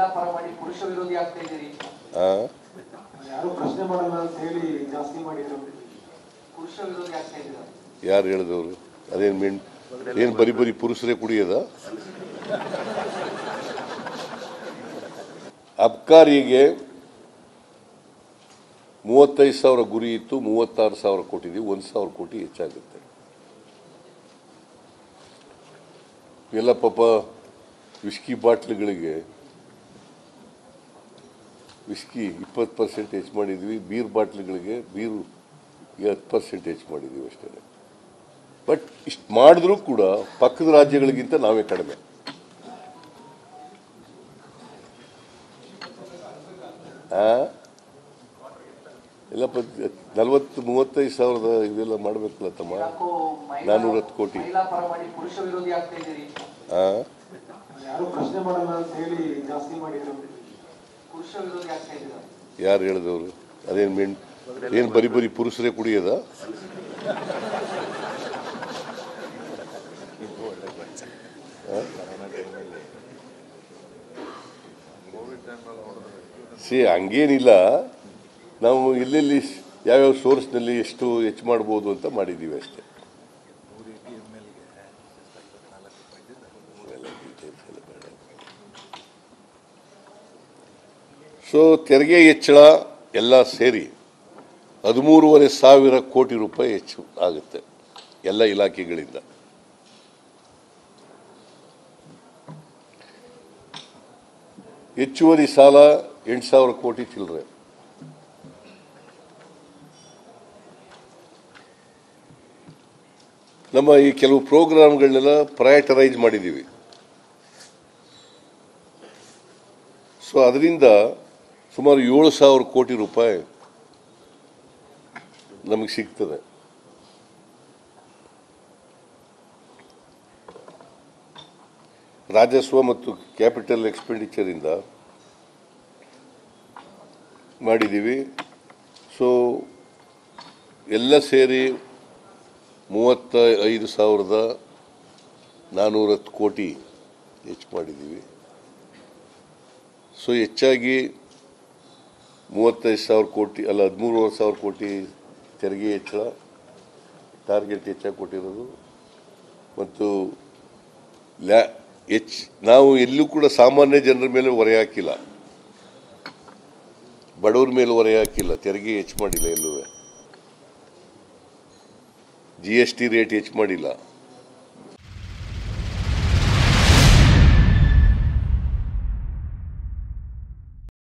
ಮಹಿಳಾ ಪರ ಮಾಡಿ ಪುರುಷ ವಿರೋಧಿ ಆಗ್ತಾ ಇದ್ದೀರಿ ಆ? ಯಾರು ಪ್ರಶ್ನೆ ಮಾಡಲ್ಲ ಅಂತ ಹೇಳಿ ಜಾಸ್ತಿ ಮಾಡಿದ್ರು ಪುರುಷ ವಿರೋಧಿ ಆಗ್ತಾ ಇದ್ದೀರಾ ಯಾರು ಹೇಳಿದವರು ಅದೇನು ಮೆಣ್ ಏನು ಬರೀ ಬರೀ ಪುರುಷರೇ ಕುಡಿಯೋದ ಅಬ್ಕಾರಿಗೆ ಮೂವತ್ತೈದು ಸಾವಿರ ಗುರಿ ಇತ್ತು ಮೂವತ್ತಾರು ಸಾವಿರ ಕೊಟ್ಟಿದ್ದೀವಿ ಒಂದು ಸಾವಿರ ಕೋಟಿ ಹೆಚ್ಚಾಗುತ್ತೆ ಎಲ್ಲ ಪಾಪ ವಿಸ್ಕಿ ಬಾಟ್ಲಿಗಳಿಗೆ ವಿಸ್ಕಿ ಇಪ್ಪತ್ತು ಪರ್ಸೆಂಟ್ ಹೆಚ್ಚು ಮಾಡಿದ್ವಿ ಬೀರ್ ಬಾಟ್ಲಿಗಳಿಗೆ ಬೀರು ಹತ್ತು ಪರ್ಸೆಂಟ್ ಹೆಚ್ಚು ಮಾಡಿದ್ದೀವಿ ಅಷ್ಟೇ ಬಟ್ ಇಷ್ಟು ಮಾಡಿದ್ರೂ ಕೂಡ ಪಕ್ಕದ ರಾಜ್ಯಗಳಿಗಿಂತ ನಾವೇ ಕಡಿಮೆ ಆ? ಎಲ್ಲ ನಲವತ್ತು ಮೂವತ್ತೈದು ಸಾವಿರದ ಇವೆಲ್ಲ ಮಾಡಬೇಕಲ್ಲ ತಮ್ಮ ಯಾಕೋ ಮಹಿಳಾ- ನಾನ್ನೂರತ್ತು ಕೋಟಿ. ಮಹಿಳಾ ಪರ ಮಾಡಿ ಪುರುಷ ವಿರೋಧಿ ಆಗ್ತಾ ಇದ್ದೀರಿ ಆ? ಯಾರು ಪ್ರಶ್ನೆ ಮಾಡಲ್ಲ ಅಂತ ಹೇಳಿ ಜಾಸ್ತಿ ಮಾಡಿದ್ರು ಪುರುಷ ವಿರೋಧಿ ಆಗ್ತಾ ಇದ್ದೀರಾ ಯಾರು ಹೇಳಿದವರು ಅದೇನು ಮೆಣ್ ಏನು ಬರೀ ಬರೀ ಪುರುಷರೇ ಕುಡಿಯೋದ ಸಿ ಹಂಗೇನಿಲ್ಲ ನಾವು ಎಲ್ಲೆಲ್ಲಿ ಯಾವ್ಯಾವ ಸೋರ್ಸ್ನಲ್ಲಿ ಎಷ್ಟು ಹೆಚ್ಚು ಮಾಡ್ಬೋದು ಅಂತ ಮಾಡಿದ್ದೀವಿ ಅಷ್ಟೇ ಸೊ ತೆರಿಗೆ ಹೆಚ್ಚಳ ಎಲ್ಲ ಸೇರಿ ಹದಿಮೂರುವರೆ ಸಾವಿರ ಕೋಟಿ ರೂಪಾಯಿ ಹೆಚ್ಚು ಆಗುತ್ತೆ ಎಲ್ಲ ಇಲಾಖೆಗಳಿಂದ ಹೆಚ್ಚುವರಿ ಸಾಲ ಎಂಟು ಸಾವಿರ ಕೋಟಿ ಚಿಲ್ಲರೆ ನಮ್ಮ ಈ ಕೆಲವು ಪ್ರೋಗ್ರಾಮ್ಗಳನ್ನೆಲ್ಲ ಪ್ರಯಾಟರೈಸ್ ಮಾಡಿದ್ದೀವಿ ಸೊ ಅದರಿಂದ ಸುಮಾರು ಏಳು ಸಾವಿರ ಕೋಟಿ ರೂಪಾಯಿ ನಮಗೆ ಸಿಗ್ತದೆ ರಾಜಸ್ವ ಮತ್ತು ಕ್ಯಾಪಿಟಲ್ ಎಕ್ಸ್ಪೆಂಡಿಚರಿಂದ ಮಾಡಿದ್ದೀವಿ ಸೊ ಎಲ್ಲ ಸೇರಿ ಮೂವತ್ತ ಐದು ಸಾವಿರದ ನಾನ್ನೂರತ್ತು ಕೋಟಿ ಹೆಚ್ಚು ಮಾಡಿದ್ದೀವಿ ಸೊ ಹೆಚ್ಚಾಗಿ ಮೂವತ್ತೈದು ಸಾವಿರ ಕೋಟಿ ಅಲ್ಲ ಹದಿಮೂರುವರೆ ಸಾವಿರ ಕೋಟಿ ತೆರಿಗೆ ಹೆಚ್ಚಳ ಟಾರ್ಗೆಟ್ ಹೆಚ್ಚಾಗಿ ಕೊಟ್ಟಿರೋದು ಮತ್ತು ಲ್ಯಾ ಹೆಚ್ಚು ನಾವು ಎಲ್ಲೂ ಕೂಡ ಸಾಮಾನ್ಯ ಜನರ ಮೇಲೆ ಹೊರೆ ಹಾಕಿಲ್ಲ ಬಡವ್ರ ಮೇಲೆ ಹೊರೆ ಹಾಕಿಲ್ಲ ತೆರಿಗೆ ಹೆಚ್ಚು ಮಾಡಿಲ್ಲ ಎಲ್ಲೂ ಜಿ ಎಸ್ ಟಿ ರೇಟ್ ಹೆಚ್ಚು ಮಾಡಿಲ್ಲ